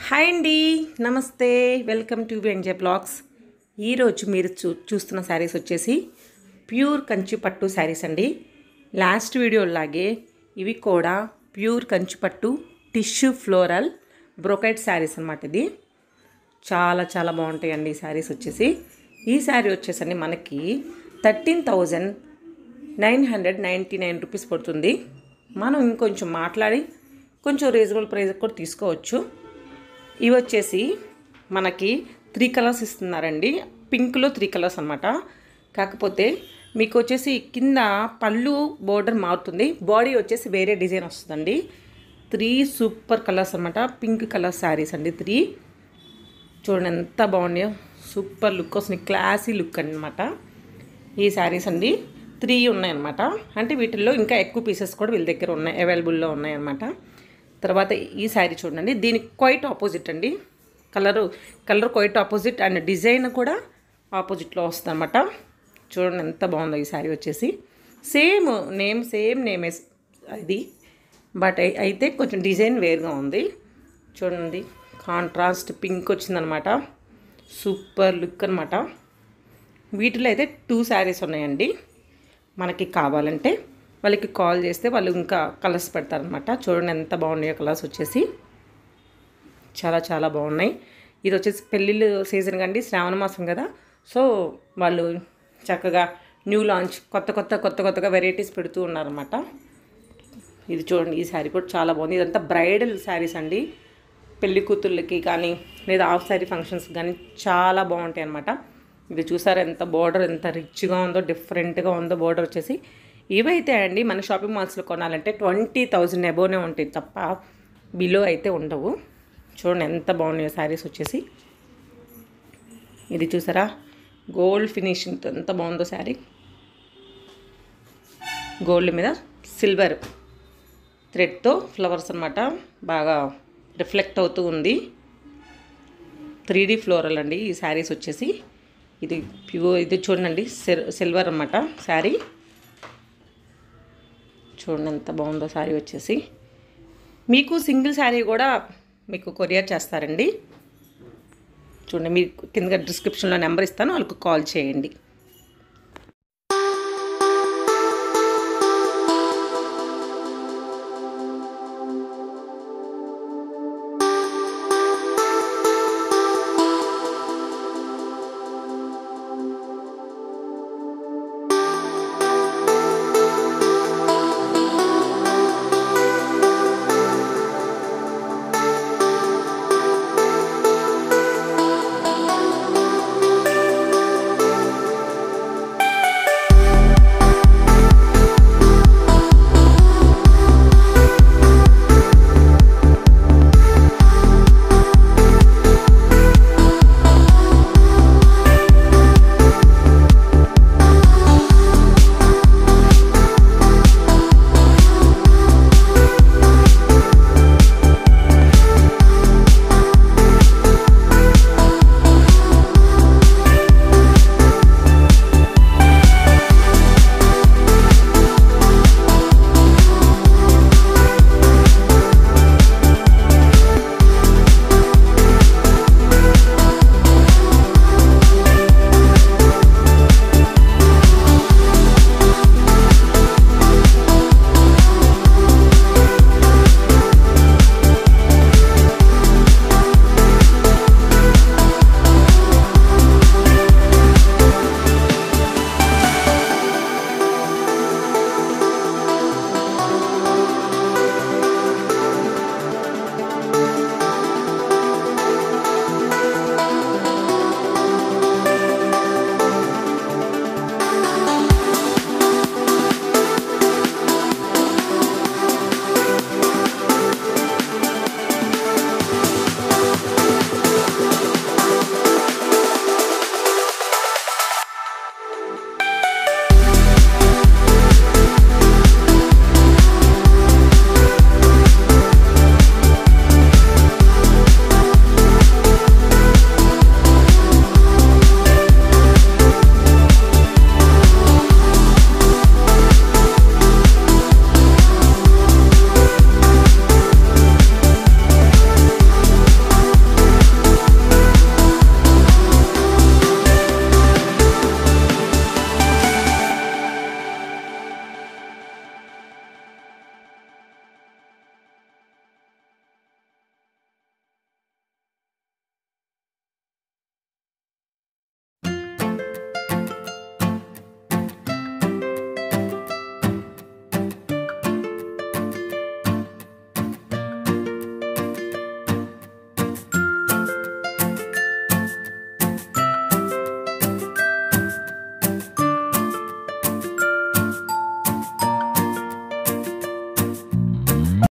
hi అండి నమస్తే welcome to NJ blogs ఈరోజు మీరు చూ చూస్తున్న శారీస్ వచ్చేసి ప్యూర్ కంచి పట్టు శారీస్ అండి లాస్ట్ వీడియోలాగే ఇవి కూడా ప్యూర్ కంచి పట్టు టిష్యూ ఫ్లోరల్ బ్రొకైట్ శారీస్ అనమాట ఇది చాలా చాలా బాగుంటాయండి ఈ శారీస్ వచ్చేసి ఈ శారీ వచ్చేసండి మనకి thirteen thousand nine hundred ninety nine rupees పడుతుంది మనం ఇంకొంచెం మాట్లాడి కొంచెం రీజనబుల్ ప్రైస్ కూడా తీసుకోవచ్చు ఇవి వచ్చేసి మనకి త్రీ కలర్స్ ఇస్తున్నారండి పింక్లో త్రీ కలర్స్ అనమాట కాకపోతే మీకు వచ్చేసి కింద పళ్ళు బోర్డర్ మారుతుంది బాడీ వచ్చేసి వేరే డిజైన్ వస్తుందండి త్రీ సూపర్ కలర్స్ అనమాట పింక్ కలర్ శారీస్ అండి త్రీ చూడండి ఎంత బాగున్నాయో సూపర్ లుక్ వస్తుంది క్లాసీ లుక్ అనమాట ఈ శారీస్ అండి త్రీ ఉన్నాయన్నమాట అంటే వీటిల్లో ఇంకా ఎక్కువ పీసెస్ కూడా వీళ్ళ దగ్గర ఉన్నాయి అవైలబుల్లో ఉన్నాయన్నమాట తర్వాత ఈ శారీ చూడండి దీనికి క్వైట్ ఆపోజిట్ అండి colour colour quite opposite and design కూడా ఆపోజిట్లో వస్తుంది అనమాట చూడండి ఎంత బాగుందో ఈ శారీ వచ్చేసి సేమ్ నేమ్ సేమ్ నేమ్ ఇది బట్ అయి- అయితే కొంచెం డిజైన్ వేరుగా ఉంది చూడండి కాంట్రాస్ట్ పింక్ వచ్చిందనమాట సూపర్ లుక్ అనమాట వీటిలో అయితే టూ శారీస్ ఉన్నాయండి మనకి కావాలంటే వాళ్ళకి కాల్ చేస్తే వాళ్ళు ఇంకా కలర్స్ పెడతారనమాట చూడండి ఎంత బాగున్నాయో కలర్స్ వచ్చేసి చాలా చాలా బాగున్నాయి ఇది వచ్చేసి పెళ్ళిళ్ళు సీజన్ కండి శ్రావణ మాసం కదా సో వాళ్ళు చక్కగా న్యూ లాంచ్ కొత్త కొత్త కొత్త కొత్తగా వెరైటీస్ పెడుతూ ఉన్నారన్నమాట ఇది చూడండి ఈ శారీ కూడా చాలా బాగుంది ఇదంతా బ్రైడల్ శారీస్ అండి పెళ్లి కూతుళ్ళకి కానీ లేదా హాఫ్ శారీ ఫంక్షన్స్ కానీ చాలా బాగుంటాయి అనమాట ఇది చూసారా ఎంత బార్డర్ ఎంత రిచ్గా ఉందో డిఫరెంట్గా ఉందో బార్డర్ వచ్చేసి ఇవైతే అండి మన షాపింగ్ మాల్స్లో కొనాలంటే ట్వంటీ థౌజండ్ అబోనే ఉంటాయి తప్ప బిలో అయితే ఉండవు చూడండి ఎంత బాగున్నాయో శారీస్ వచ్చేసి ఇది చూసారా గోల్డ్ ఫినిషింగ్తో ఎంత బాగుందో శారీ గోల్డ్ మీద సిల్వర్ థ్రెడ్తో ఫ్లవర్స్ అన్నమాట బాగా రిఫ్లెక్ట్ అవుతూ ఉంది త్రీ డీ ఫ్లోరల్ అండి ఈ శారీస్ వచ్చేసి ఇది ప్యూర్ ఇది చూడండి సిల్ సిల్వర్ అన్నమాట శారీ చూడండి ఎంత బాగుందో శారీ వచ్చేసి మీకు సింగిల్ శారీ కూడా మీకు కొరియర్ చేస్తారండి చూడండి మీకు కింద డిస్క్రిప్షన్లో నెంబర్ ఇస్తాను వాళ్ళకు కాల్ చేయండి